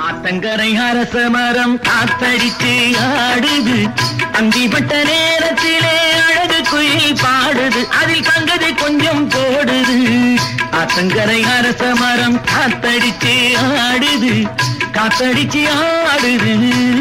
ஆத்தங்கரை அரச மரம் காத்தடிச்சு ஆடுது அந்திப்பட்ட நேரத்திலே அழகு குயில் பாடுது அதில் தங்கது கொஞ்சம் போடுது ஆத்தங்கரை அரச மரம் காத்தடிச்சு ஆடுது காத்தடிச்சு ஆடுது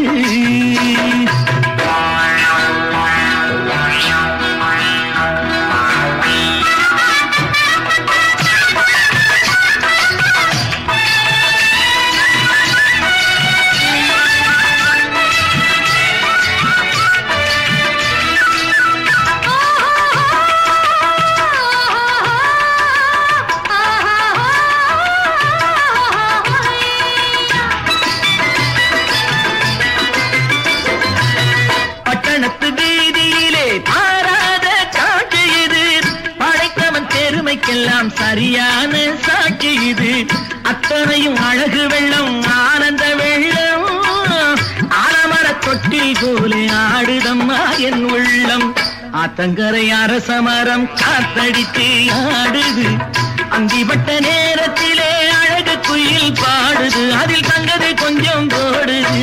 பட்டணத்து வீதியிலே மாறாத காட்சி இது படைத்தவன் பெருமைக்கெல்லாம் சரியான சாட்சி இது அத்தனையும் அழகு வெள்ளம் ஆனந்த வெள்ளம் ஆலமர தொட்டில் போல ஆடுதம்மா என் உள்ளம் ஆத்தங்கரை அரச மரம் காத்தடித்து ஆடுது அந்திப்பட்ட நேரத்திலே அழகு குயில் பாடுது அதில் தங்கது கொஞ்சம் போடுது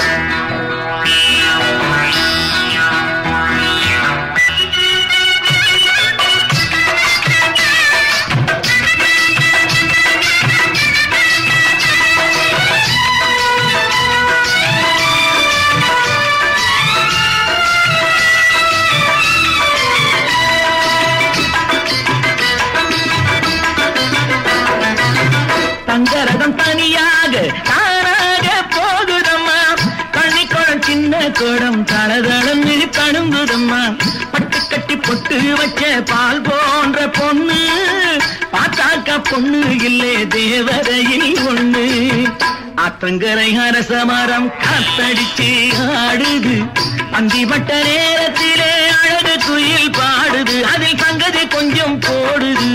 தங்கரதம் தனியாக தானாக போகுதம்மா கண்ணிக்குளம் சின்ன குடம் தளதளன்னு தடுங்குதம்மா பட்டு கட்டி பொட்டு வச்ச பால் போன்ற பொண்ணு பார்த்தாக்க பொண்ணு இல்லே தேவதையில் ஒண்ணு ஆத்தங்கரை அரச மரம் காத்தடிச்சு ஆடுது அந்திப்பட்ட நேரத்திலே அழகு குயில் பாடுது அதில் தங்கது கொஞ்சம் போடுது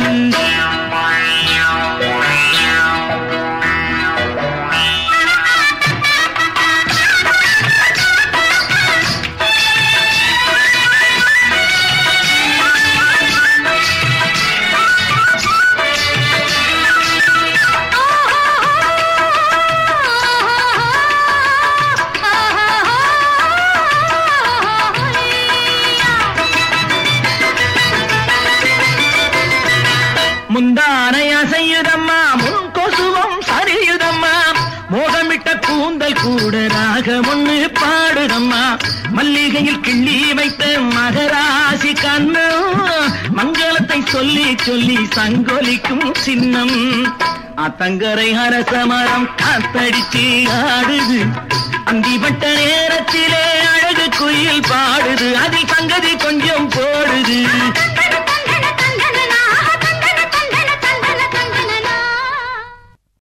முந்தானை அசையுதம்மா முன் கொசுவம் சரியுதம்மா மோகமிட்ட கூந்தல் கூட ராகம் ஒண்ணு பாடுதம்மா மல்லிகையில் கிள்ளி வைத்த மகராசி கண்ணம் மங்களத்தை சொல்லி சொல்லி சங்கொலிக்கும் சின்னம் அத்தங்கரை அரச மரம் காத்தடிச்சு ஆடுது அந்திப்பட்ட நேரத்திலே அழகு குயில் பாடுது அதில் சங்கதி கொஞ்சம் போ